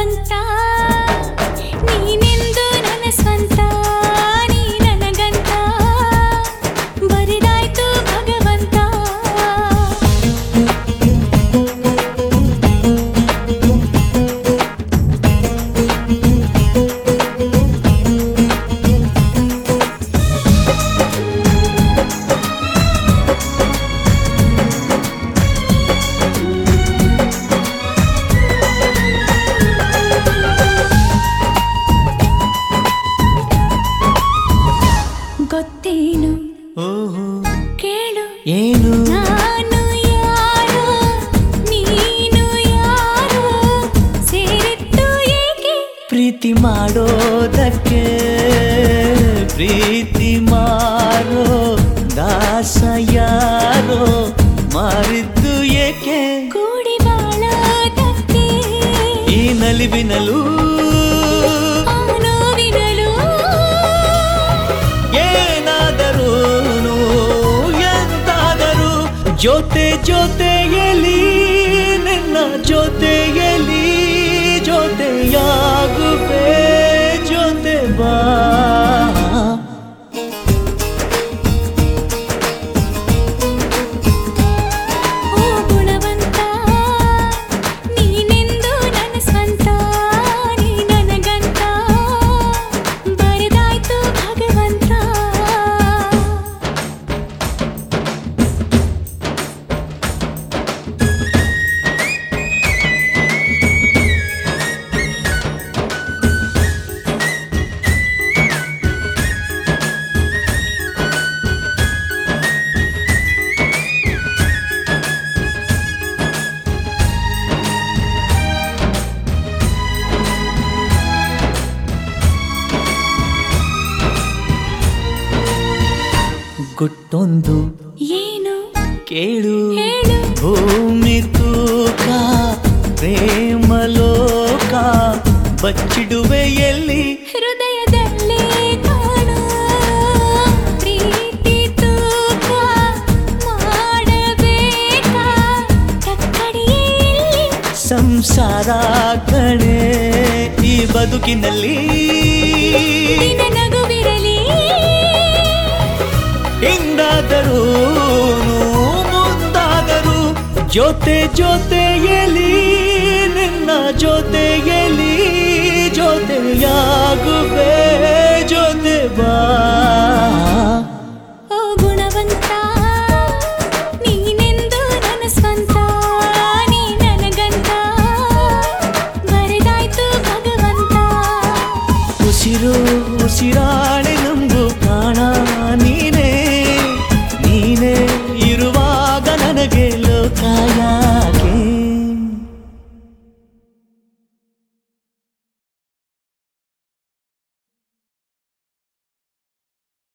ಗುಣವಂತ ನೀನೆಂದು ನನ್ನ ಸ್ವಂತ ನೀ ನನಗಂತ ಬರಿದಾಯ್ತು ಭಗವಂತ ಗೊತ್ತೇನು ಓಹೋ ಕೇಳು ಏನು ನಾನು ಯಾರೋ ನೀನು ಯಾರೋ ಸೇರಿತ್ತು ಏಕೆ ಪ್ರೀತಿ ಮಾಡೋದಕ್ಕೆ ಪ್ರೀತಿ ಮಾರೋ ದಾಸ ಯಾರೋ ಮಾರಿದ್ದು ಏಕೆ ಕೂಡಿ ಬಾಳೋದಕ್ಕೆ ಈ ನಲಿವಿನಲು ಆ ನೋವಿನಲು ಏನಾದರೂ ಎಂತಾದರೂ ಜೊತೆ ಜೊತೆಯಲಿ ನಿನ್ನ ಜೊತೆಯಲಿ ಜೊತೆಯಾಗುವೆ ಜೊತೆ ಬಾ ಓ ಗುಣವಂತ ನೀನೆಂದು ನನ್ನ ಸ್ವಂತ ನೀ ನನಗಂತ ಬರೆದಾಯ್ತು ಭಗವಂತ ಗುಟ್ಟೊಂದು ಏನು ಕೇಳು ಹೇಳು ಭೂಮಿ ತೂಕ ಪ್ರೇಮ ಲೋಕ ಬಚ್ಚಿಡುವೆ ಎಲ್ಲಿ ಹೃದಯದಲ್ಲೇ ಕಾಣೋ ಪ್ರೀತಿ ತೂಕ ಮಾಡಬೇಕಾ ಕಕ್ಕಡಿಯಲ್ಲಿ ಸಂಸಾರ ಕಣೆ ಈ ಬದುಕಿನಲ್ಲಿ ನಿನ್ನ ನಗುವಿರಲಿ ಹಿಂದಾದರೂ ಮುಂದಾದರೂ ಜೊತೆ ಜೊತೆಯಲಿ ನಿನ್ನ ಜೊತೆಯಲಿ ಜೊತೆಯಾಗುವೆ ಜೊತೆ ಬಾ ಓ ಗುಣವಂತ ನೀನೆಂದು ನನ್ನ ಸ್ವಂತ ನೀ ನನಗಂತ ಬರೆದಾಯ್ತು ಭಗವಂತ ಉಸಿರು ಉಸಿರಾಣೆ ನಂಬು ಪ್ರಾಣ